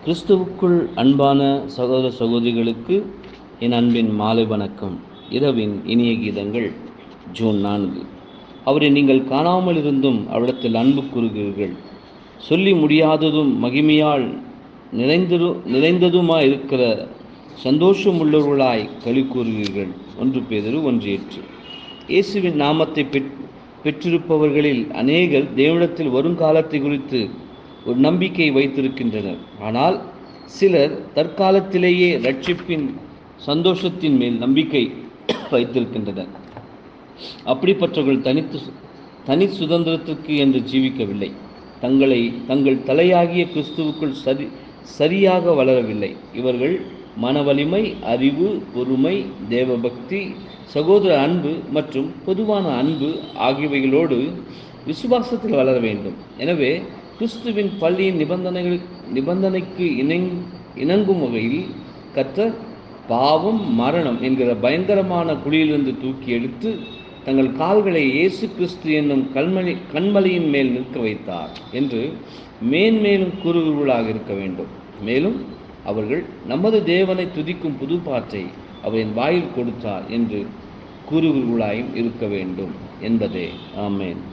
கிறிஸ்துவுக்குள் அன்பான சகோதர சகோதரிகளுக்கு என் அன்பின் மாலை வணக்கம் இரவின் இனிய கீதங்கள் ஜூன் நான்கு அவரை நீங்கள் காணாமல் இருந்தும் அவரிடத்தில் அன்பு கூறுகிறீர்கள் சொல்லி முடியாததும் மகிமையால் நிறைந்தது நிறைந்ததுமாய் இருக்கிற சந்தோஷம் உள்ளவர்களாய் களி கூறுகிறீர்கள் ஒன்று பேதரு ஒன்று எட்டு இயேசுவின் நாமத்தை பெற் பெற்றிருப்பவர்களில் அநேகர் தேவனிடத்தில் வருங்காலத்தை குறித்து ஒரு நம்பிக்கை வைத்திருக்கின்றனர் ஆனால் சிலர் தற்காலத்திலேயே ரட்சிப்பின் சந்தோஷத்தின் மேல் நம்பிக்கை வைத்திருக்கின்றனர் அப்படிப்பட்டவர்கள் தனித்து தனி சுதந்திரத்திற்கு என்று ஜீவிக்கவில்லை தங்களை தங்கள் தலையாகிய கிறிஸ்துவுக்குள் சரி சரியாக வளரவில்லை இவர்கள் மனவலிமை அறிவு பொறுமை தேவபக்தி சகோதர அன்பு மற்றும் பொதுவான அன்பு ஆகியவைகளோடு விசுவாசத்தில் வளர வேண்டும் எனவே கிறிஸ்துவின் பள்ளியின் நிபந்தனைகள் நிபந்தனைக்கு இணங் இணங்கும் வகையில் கற்ற பாவம் மரணம் என்கிற பயங்கரமான குழியிலிருந்து தூக்கி எடுத்து தங்கள் கால்களை இயேசு கிறிஸ்து என்னும் கண்மணி கண்மலையின் மேல் நிற்க வைத்தார் என்று மேன்மேலும் கூறுகிறவர்களாக இருக்க வேண்டும் மேலும் அவர்கள் நமது தேவனை துதிக்கும் புது பாற்றை அவரின் வாயில் கொடுத்தார் என்று கூறுகிறவர்களாயும் இருக்க வேண்டும் என்பதே ஆமேன்